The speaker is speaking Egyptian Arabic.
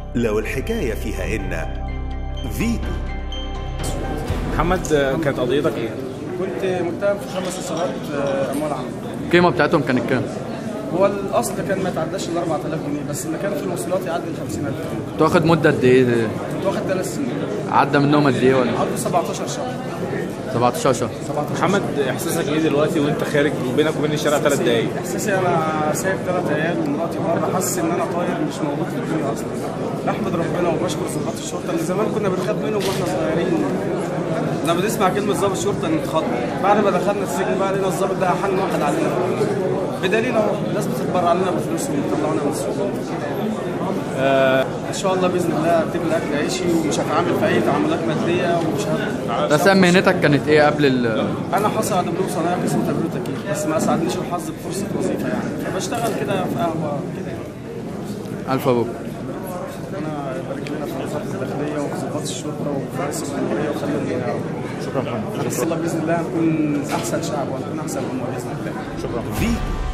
لو الحكاية فيها إن فيتو محمد آه، كانت قضيتك ايه؟ كنت متهم في خمس اصابات آه، عمال عام القيمه بتاعتهم كانت كام؟ هو الاصل كان ما يتعداش ال 4000 جنيه بس اللي كان في الموصلات يعدي ال 50000 جنيه كنت واخد مده قد ايه؟ كنت واخد ثلاث سنين عدى منهم قد ايه ولا عدوا 17 شهر 17 شهر 17 محمد احساسك ايه دلوقتي وانت خارج وبينك وبين الشارع ثلاث دقايق؟ احساسي انا سايب ثلاث عيال ومراتي بره حاسس ان انا طاير مش موجود في الدنيا اصلا بحمد ربنا وبشكر ضباط الشرطه اللي زمان كنا بنخاف منهم واحنا صغيرين لما بنسمع كلمه ضابط شرطه نتخض بعد ما دخلنا السجن بقى لقينا الضابط ده حن واحد علينا بدليل اهو الناس بتتبرع لنا بفلوسهم ويطلعونا من السجون ان شاء الله باذن الله هتجيب الاكل عيشي ومش هتعامل في اي تعاملات ماديه ومش هت... بس مهنتك كانت ايه قبل ال انا حاصل على دبلوم صناعه قسم تبريد وتكييف بس ما اسعدنيش الحظ بفرصه وظيفه يعني فبشتغل كده في قهوه كده يعني الف مبروك ربنا يبارك لنا في وزاره الداخليه وفي ضباط الشرطه وفي رئيس الجمهوريه وخلي الدنيا شكرا محمد ان شاء الله باذن الله هنكون احسن شعب وهنكون احسن امه باذن الله فيتو